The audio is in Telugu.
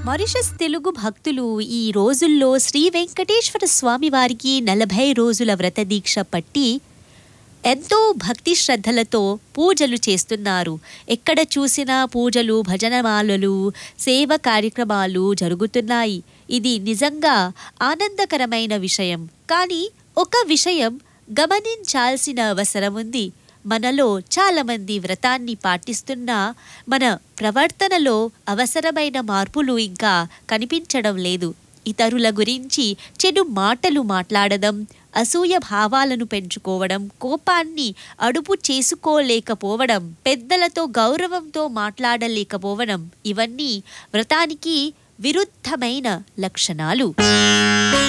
మారిషస్ తెలుగు భక్తులు ఈ రోజుల్లో శ్రీ వెంకటేశ్వర స్వామి వారికి నలభై రోజుల వ్రత దీక్ష పట్టి ఎంతో భక్తి శ్రద్ధలతో పూజలు చేస్తున్నారు ఎక్కడ చూసినా పూజలు భజనమాలలు సేవ కార్యక్రమాలు జరుగుతున్నాయి ఇది నిజంగా ఆనందకరమైన విషయం కానీ ఒక విషయం గమనించాల్సిన అవసరం ఉంది మనలో చాలామంది వ్రతాన్ని పాటిస్తున్నా మన ప్రవర్తనలో అవసరమైన మార్పులు ఇంకా కనిపించడం లేదు ఇతరుల గురించి చెడు మాటలు మాట్లాడడం అసూయ భావాలను పెంచుకోవడం కోపాన్ని అదుపు చేసుకోలేకపోవడం పెద్దలతో గౌరవంతో మాట్లాడలేకపోవడం ఇవన్నీ వ్రతానికి విరుద్ధమైన లక్షణాలు